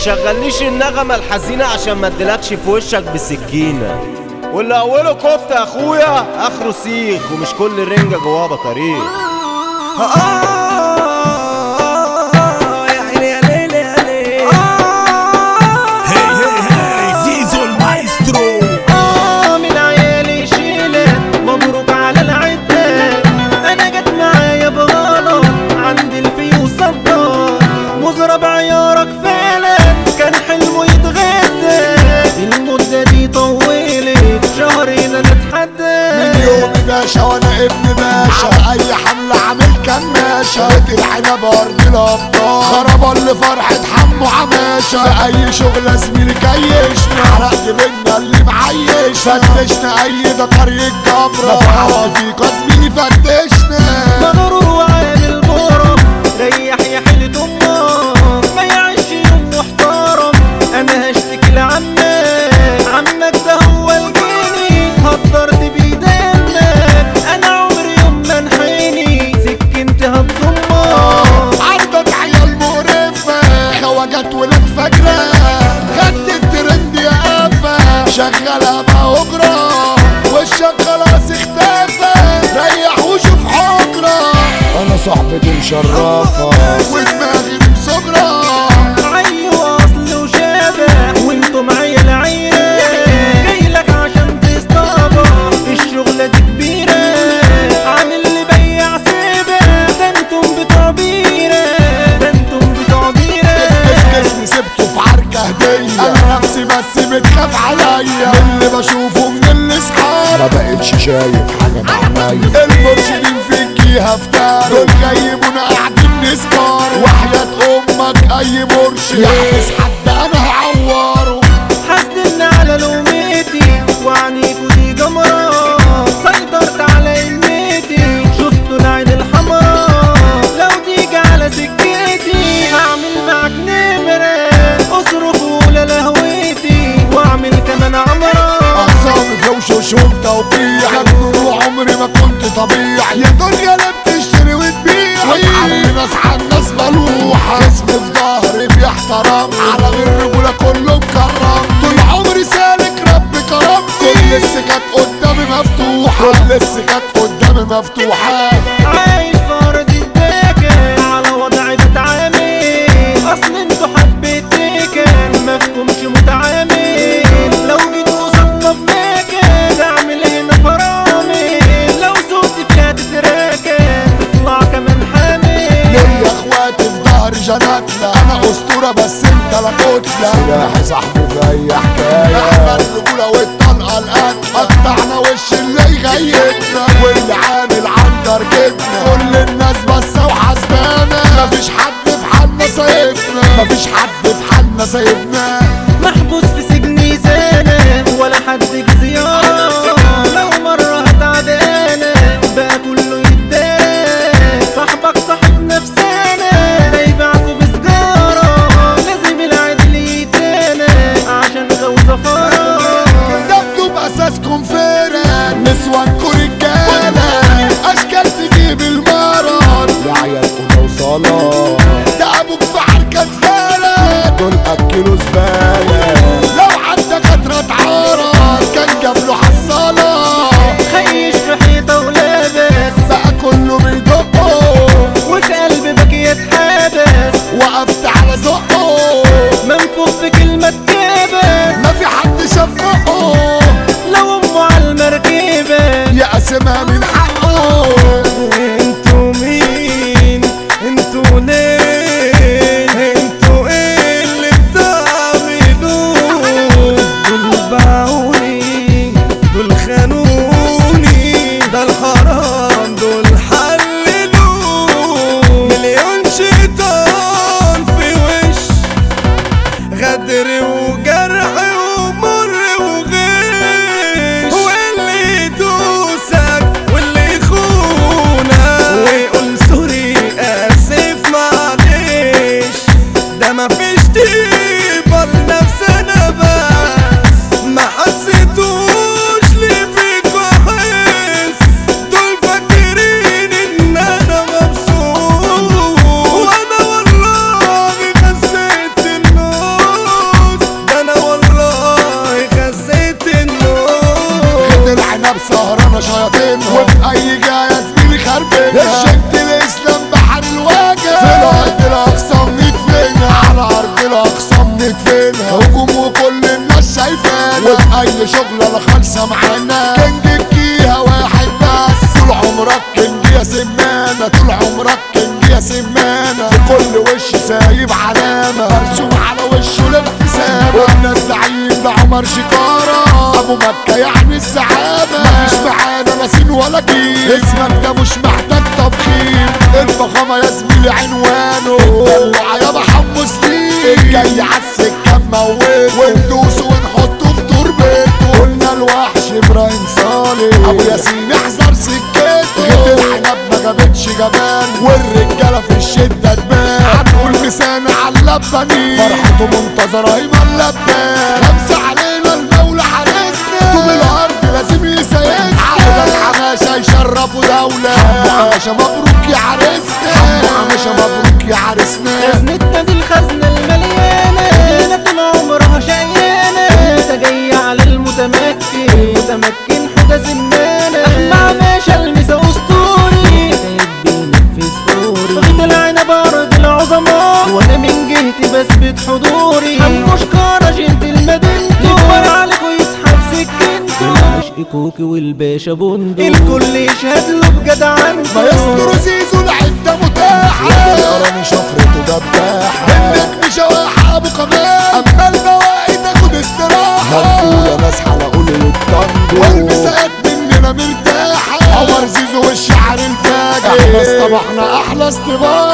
تشغلنيش النغمة الحزينة عشان ما اديلكش في وشك بسكينة واللي اوله كفتة يا اخويا اخره سيخ ومش كل رنجة جواها بطاريق هي هي هي زيزو المايسترو آه من عيالي شيلة مبروك على العدة أنا جت معايا بغلط عند الفيو صدار مغرب عيارك فعلا كان حلمه يتغدى المدة دي طولت شهرين أنا اتحدى من يومي باشا وانا ابن باشا اي حملة عامل كماشة بيت العنب ارض الابطال خرب اللي فرحة حمو عماشة في اي شغلة زميلي كيشنا حرق جبنا اللي معيش فتشنا اي ده طريق جبرة ما في حد فيك يا زميلي فتشنا مغرور وعامل مرم ريح يا حيلة امك ما يعيش يوم محترم انا هشتكي لعمك عمك ده هو الجيني هدرت بيدمك انا عمري يوم ما انحني سكنت هتضمك عرضك عيال مقرفة خواجات ولاد فجرة خدت الترند يا قفا شغالة بأجرة وشك خلاص اختفى ريح وشوف حجرة أنا صاحبتي مشرفة ودماغي مسجرة عي واصل وشابه وانتم عيال عيلة جايلك عشان تصطابة الشغلة دي كبيرة عامل لي بيع سيبة ده انتم بتوع بيرة ده انتم بتوع بيرة بس جسمي سبته في عركة هدية أنا نفسي بس بتخاف عليا من اللي بشوفه من اللي صحاب ما بقتش شايف حاجة بعينيا المرشدين في الجهة افتار دول جايبونا قاعدين نسكر وحياة أمك أي مرشد يحبس حد أنا هعوره حاسدن على لوميتي وعنيكوا دي جمرة سيطرت على امتي شفتوا العين الحمراء لو تيجي على سكتي هعمل معاك نمرة اصرخ ولا لهويتي واعمل كمان عمرة أقسامي في وشوش وتوقيع يا ابن عمري ما كنت طبيعي يا دنيا لا بتشتري وتبيع وتعلي ناس عن ناس ملوحة اسمي في ظهري بيحترم على غير رجولة كله مكرم طول عمري سالك رب كرم كل السكات قدامي مفتوحة كل السكات قدامي مفتوحة عايش في ارض الدكن على وضعي بتعامل اصل انتوا حبيتك مفهومش متعامل لو جيت قصادنا بمكان اعمل هنا فرامل لو صوتي فيها تتراكن تطلع كمان حامل ليا اخواتي في ظهري جناتنا انا اسطورة بس انت لا كتلة سلاحي صاحبي في اي حكاية احنا الرجولة والطلقة القتلة قطعنا وش اللي يغيبنا واللي عامل عن تركتنا كل الناس بس وحسبانا مفيش حد في حالنا سايبنا مفيش حد في حالنا سايبنا محبوس في سجني سنة ولا حد جه زيارة لو مرة هتعدانا بقى كله يتداس صاحبك صاحب نفسنا لا يبيعكوا بسجارة لازم العدل يتانا عشان غو زفارة دبدوا باساسكم فرق نسوانكم رجالة اشكال تجيب المرض يا عيال كنا وصلاة تعبوك في حركة زبالة دول اكلوا زبالة لو عندك خطرة عارض كان جاب له حصالة خيش في حيطة ولابس بقى كله بيدقه وفي قلبي باكي يتحبس وقفت على زقه منفوخ في كلمة تكابس ما في حد شفقه لو امه على المركبة يا قاسمها من حقه انتوا مين انتوا ليه انتوا ايه اللي بتعملوه دول باعوني دول خانوني ده الحرام دول حللوه مليون شيطان في وش غدر وجرح ومر وغش واللي يدوسك واللي يخونك ويقول سوري اسف معلش ده مفيش طيبة لنفسنا بس ما حسيتوش ليه فيك بحس دول فاكرين ان انا مبسوط وانا والله حسيت النور عمر شكارة ابو مكة يعني السعادة مفيش معانا راسين ولا كيس اسمك ده مش محتاج تضخيم الفخامة يا زميلي عنوانه دلع يا محمد ليه الجاي عالسكة نموته وندوسه ونحطه في تربته قلنا الوحش ابراهيم صالح ابو ياسين احذر سكته غير العنب ما جابتش جبان والرجاله في الشده تبان هنقول لسان على اللبانين فرحته منتظره ايمن لبان خمسه علينا المولى حارسنا طوب الارض لازم يسيسنا عقد الحماشه يشرفوا دوله حمو حماشه مبروك يا عريسنا حمو حماشه مبروك يا عريسنا خزنتنا دي الخزنة المليانة هنا طول عمرها شقيانة لسه جاية على المتمكن المتمكن حوجة زمانة أحمى ماشى المسا أسطوري بينفذ دوري غيت العنب أرض العظماء وأنا من جهتي بثبت حضوري حمو شكارة جلد المدينة يكبر عليكوا يسحب سكنته العشق كوكي والباشا بندق الكل يشهد له بجدعنته ما يستر زيزو العدة متاحة القراني شفرته دباحة منك مشواحة ابو كمال اما البواقي تاخد استراحة هنقول يا ناس حلقوا لي الطنجو والمساقات مننا مرتاحة عمر زيزو والشعر الفاجر احنا اصطبحنا احلى اصطباح